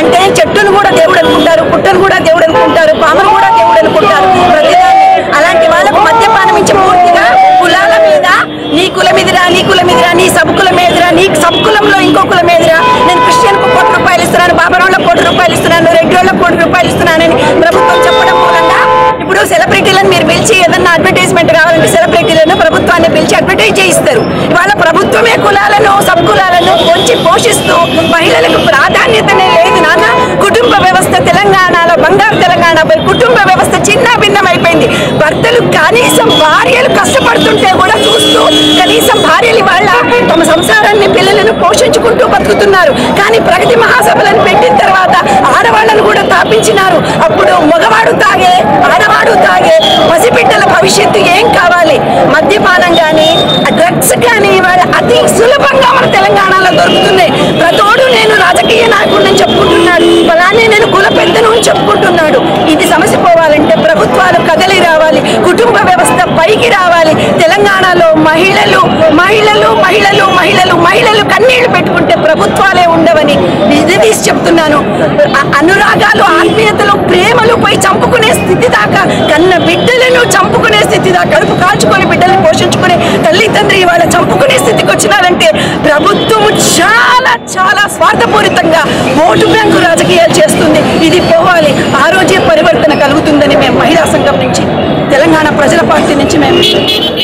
అంటే చెట్టును కూడా దేవుడు అనుకుంటారు పుట్టను కూడా దేవుడు అనుకుంటారు పామును కూడా దేవుడు అనుకుంటారు ప్రతిదాన్ని అలాంటి వాళ్ళకు మద్యపానం ఇచ్చి పూర్తిగా కులాల మీద నీ కులం ఎదురా నీ కులం ఎదురా నీ సబ్ కులం ఎదురా నీ సబ్ కులంలో ఇంకో కులం ఎదురా నేను క్రిస్టియన్ కు కోటి రూపాయలు ఇస్తున్నాను బాబరోళ్ళకు కోటి రూపాయలు ఇస్తున్నాను రెడ్డి వాళ్ళకు కోటి రూపాయలు ఇస్తున్నానని ప్రభుత్వం చెప్పడం మూలంగా ఇప్పుడు సెలబ్రిటీలను మీరు పిలిచి ఏదన్నా అడ్వర్టైజ్మెంట్ కావాలంటే సెలబ్రిటీలను ప్రభుత్వాన్ని పిలిచి అడ్వర్టైజ్ చేయిస్తారు ఇవాళ ప్రభుత్వమే కులాలను సబ్ కులాలను పొంచి పోషిస్తూ మహిళలకు ప్రాధాన్యతనే లేదు నాన్న కుటుంబ వ్యవస్థ తెలంగాణలో బంగారు తెలంగాణ పోయి కుటుంబ వ్యవస్థ చిన్న భిన్నమైపోయింది భర్తలు కనీసం భార్యలు కష్టపడుతుంటే కూడా చూస్తూ కనీసం భార్యలు వాళ్ళ తమ సంసారాన్ని పిల్లలను పోషించుకుంటూ బతుకుతున్నారు కానీ ప్రగతి మహాసభలను పెట్టిన తర్వాత ఆడవాళ్ళను కూడా తాపించినారు అప్పుడు మగవాడు తాగే ఆడవాడు తాగే పసిబిడ్డల భవిష్యత్తు ఏం కావాలి మద్యపానం కానీ డ్రగ్స్ కానీ వాళ్ళ అతి సులభంగా మన తెలంగాణలో దొరుకుతున్నాయి ప్రతోడు నేను రాజకీయ నాయకుడిని చెప్పుకుంటున్నాడు అలానే నేను కుల పెద్దను అని చెప్పుకుంటున్నాడు ఇది సమస్య పోవాలంటే ప్రభుత్వాలు కదలి రావాలి కుటుంబ వ్యవస్థ పైకి రావాలి తెలంగాణలో మహిళలు మహిళలు మహిళలు మహిళలు మహిళలు కన్నీళ్లు పెట్టుకుంటే ప్రభుత్వాలే ఉండవని నిజదీసి చెప్తున్నాను అ- అనురాగాలు ఆత్మీయతలు ప్రేమలు పోయి చంపుకునే స్థితి దాకా కన్న బిడ్డలను చంపుకునే స్థితి దాకా కడుపు కాల్చుకొని బిడ్డల్ని పోషించుకునే తల్లి తండ్రి వాళ్ళ చంపుకునే స్థితికి వచ్చినారంటే ప్రభుత్వం చాలా చాలా స్వార్థపూరితంగా ఓటు బ్యాంకు రాజకీయాలు చేస్తుంది ఇది పోవాలి ఆ రోజే పరివర్తన కలుగుతుందని మేము మహిళా సంఘం నుంచి తెలంగాణ ప్రజల పార్టీ నుంచి మేము